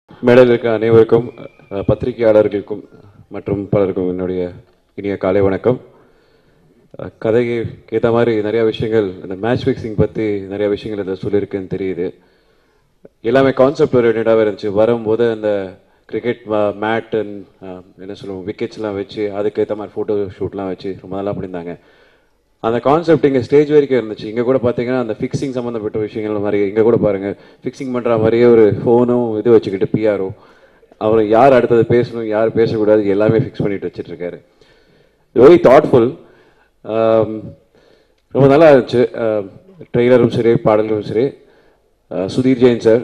மேடையில் இருக்க அனைவருக்கும் அஹ், பத்திரிகையாளர்களுக்கும் மற்றும் பலருக்கும் என்னுடைய இனிய காலை வணக்கம் அஹ், கதைக்கு ஏற்ற மாதிரி நிறைய விஷயங்கள் இந்த மேட்ச் ஃபிக்ஸிங் பற்றி நிறைய விஷயங்கள் இதில் சொல்லியிருக்குன்னு தெரியுது எல்லாமே கான்செப்ட் ஓரியன்டாகவே இருந்துச்சு வரும்போது அந்த கிரிக்கெட் மேட் என்ன சொல்லுவோம் விக்கெட்ஸ்லாம் வச்சு அதுக்கேற்ற மாதிரி ஃபோட்டோ ஷூட்லாம் வச்சு ரொம்ப நல்லா பண்ணியிருந்தாங்க அந்த கான்செப்ட் இங்கே ஸ்டேஜ் வரைக்கும் இருந்துச்சு இங்கே கூட பார்த்தீங்கன்னா அந்த ஃபிக்ஸிங் சம்மந்தப்பட்ட விஷயங்கள் மாதிரி இங்கே கூட பாருங்கள் ஃபிக்ஸிங் பண்ணுற மாதிரியே ஒரு ஃபோனும் இது வச்சுக்கிட்டு பிஆர்ஓ அவர் யார் அடுத்தது பேசணும் யார் பேசக்கூடாது எல்லாமே ஃபிக்ஸ் பண்ணிட்டு வச்சுட்டு இருக்காரு வெரி தாட்ஃபுல் ரொம்ப நல்லா இருந்துச்சு ட்ரெய்லரும் சரி பாடலும் சரி அஹ், சுதீர் ஜெயின் சார்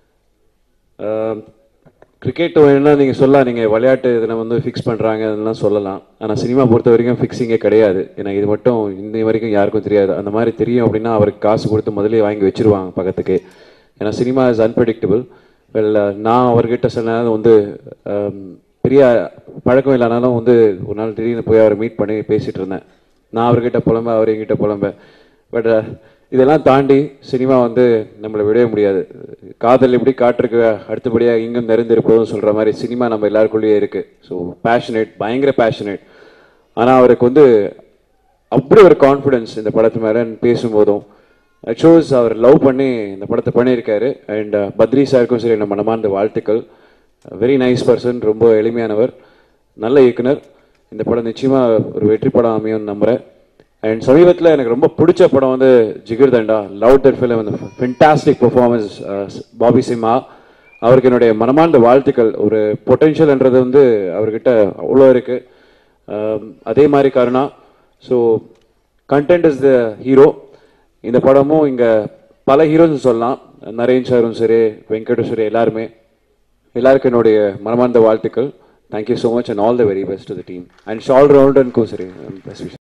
கிரிக்கெட் வேணும்னா நீங்கள் சொல்லலாம் நீங்கள் விளையாட்டு இதில் வந்து ஃபிக்ஸ் பண்ணுறாங்க அதெல்லாம் சொல்லலாம் ஆனால் சினிமா பொறுத்த வரைக்கும் ஃபிக்ஸிங்கே கிடையாது ஏன்னா இது மட்டும் இந்த வரைக்கும் யாருக்கும் தெரியாது அந்த மாதிரி தெரியும் அப்படின்னா அவருக்கு காசு கொடுத்து முதலே வாங்கி வச்சிருவாங்க பக்கத்துக்கு ஏன்னா சினிமா இஸ் அன்பிரடிக்டபிள் வெல் நான் அவர்கிட்ட சொன்னது வந்து um, பெரிய பழக்கம் இல்லைனாலும் வந்து ஒரு நாள் திடீர்னு போய் அவரை மீட் பண்ணி பேசிகிட்டு இருந்தேன் நான் அவர்கிட்ட புலம்ப அவர் என்கிட்ட புலம்ப பட் இதெல்லாம் தாண்டி சினிமா வந்து நம்மளை விடவே முடியாது காதல் எப்படி காற்றுக்கு அடுத்தபடியாக இங்கும் நிறைந்திருப்பதும் சொல்கிற மாதிரி சினிமா நம்ம எல்லாருக்குள்ளேயே இருக்குது ஸோ பேஷனேட் பயங்கர பேஷனேட் ஆனால் அவருக்கு வந்து அப்படி ஒரு கான்ஃபிடன்ஸ் இந்த படத்து மேலே பேசும்போதும் ஷோஸ் அவர் லவ் பண்ணி இந்த படத்தை பண்ணியிருக்காரு அண்ட் பத்ரி சாருக்கும் சரி நம்ம மனமார்ந்த வாழ்த்துக்கள் வெரி நைஸ் பர்சன் ரொம்ப எளிமையானவர் நல்ல இயக்குனர் இந்த படம் நிச்சயமாக ஒரு வெற்றி படம் அமையும்னு நம்புகிறேன் அண்ட் சமீபத்தில் எனக்கு ரொம்ப பிடிச்ச படம் வந்து ஜிகிர் தண்டா லவ் டர் ஃபிலிம் அந்த ஃபென்டாஸ்டிக் பெர்ஃபார்மன்ஸ் பாபி சிம்மா அவருக்கு என்னுடைய மனமார்ந்த வாழ்த்துக்கள் ஒரு பொட்டென்ஷியல்ன்றது வந்து அவர்கிட்ட அவ்வளோ இருக்குது அதே மாதிரி Karuna so content is the hero இந்த படமும் இங்கே பல ஹீரோஸ் சொல்லலாம் நரேன் சாரும் சரி வெங்கடும் சரி எல்லாருமே எல்லாருக்கும் என்னுடைய மனமார்ந்த வாழ்த்துக்கள் thank you so much and all the very best to the team and ஷால் ரவுண்டனுக்கும் சரி பெஸ்ட்